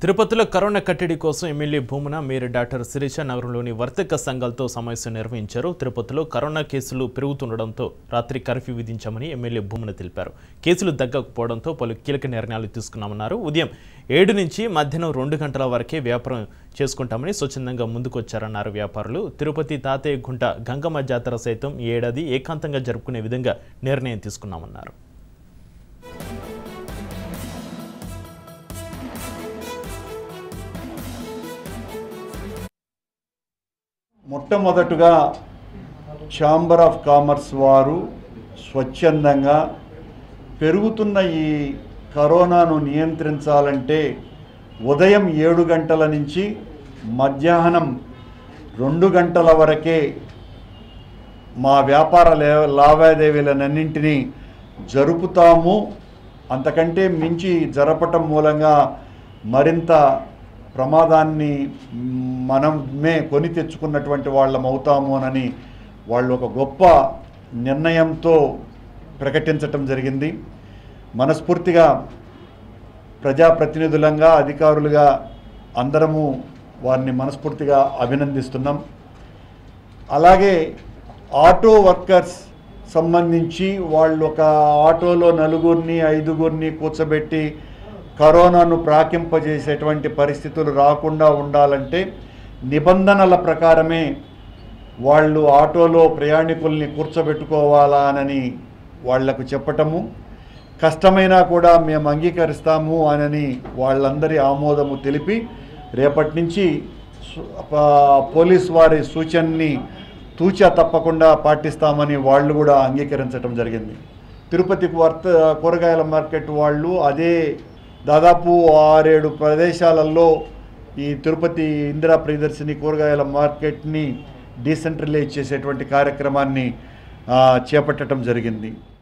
తిరుపతిలో కరోనా కట్టడి కోసం MLA Bhumana mayor doctor Sirisha నగరంలోని వర్తక సంఘాలతో సమావేశం నిర్వహించారు తిరుపతిలో కరోనా కేసులు పెరుగుతుండడంతో రాత్రి కర్ఫ్యూ విధించామని ఎమ్మెల్యే భూమున తెలిపారు కేసులు తగ్గకపోవడంతో పలు కీలక నిర్ణయాలు తీసుకున్నామన్నారు ఉదయం ఏడు నుంచి మధ్యాహ్నం రెండు గంటల వరకే వ్యాపారం చేసుకుంటామని స్వచ్ఛందంగా ముందుకొచ్చారన్నారు వ్యాపారులు తిరుపతి తాతయ్య గుంట గంగమ్మ జాతర సైతం ఈ ఏడాది ఏకాంతంగా జరుపుకునే విధంగా నిర్ణయం తీసుకున్నామన్నారు మొట్టమొదటుగా ఛాంబర్ ఆఫ్ కామర్స్ వారు స్వచ్ఛందంగా పెరుగుతున్న ఈ కరోనాను నియంత్రించాలంటే ఉదయం ఏడు గంటల నుంచి మధ్యాహ్నం రెండు గంటల వరకే మా వ్యాపార లే- లావాదేవీలన్నింటినీ జరుపుతాము అంతకంటే మించి జరపటం మూలంగా మరింత ప్రమాదాన్ని మనమే కొని తెచ్చుకున్నటువంటి వాళ్ళం అవుతామోనని వాళ్ళు ఒక గొప్ప నిర్ణయంతో ప్రకటించటం జరిగింది మనస్ఫూర్తిగా ప్రజాప్రతినిధులంగా అధికారులుగా అందరము వారిని మనస్ఫూర్తిగా అభినందిస్తున్నాం అలాగే ఆటో వర్కర్స్ సంబంధించి వాళ్ళు ఒక ఆటోలో నలుగురిని ఐదుగురిని కూర్చోబెట్టి కరోనాను ప్రాకింపజేసేటువంటి పరిస్థితులు రాకుండా ఉండాలంటే నిబంధనల ప్రకారమే వాళ్ళు ఆటోలో ప్రయాణికుల్ని కూర్చోబెట్టుకోవాలా అని వాళ్లకు చెప్పటము కష్టమైనా కూడా మేము అంగీకరిస్తాము అనని వాళ్ళందరి ఆమోదము తెలిపి రేపటి నుంచి సు- ప- పోలీస్ వారి సూచనని తూచా తప్పకుండా పాటిస్తామని వాళ్ళు కూడా అంగీకరించడం జరిగింది తిరుపతి వర్త కూరగాయల మార్కెట్ వాళ్ళు అదే దాదాపు ఆరేడు ప్రదేశాలలో ఈ తిరుపతి ఇందిరా ప్రియదర్శిని కూరగాయల మార్కెట్ని డీసెంట్రలైజ్ చేసేటువంటి కార్యక్రమాన్ని ఆ, చేపట్టడం జరిగింది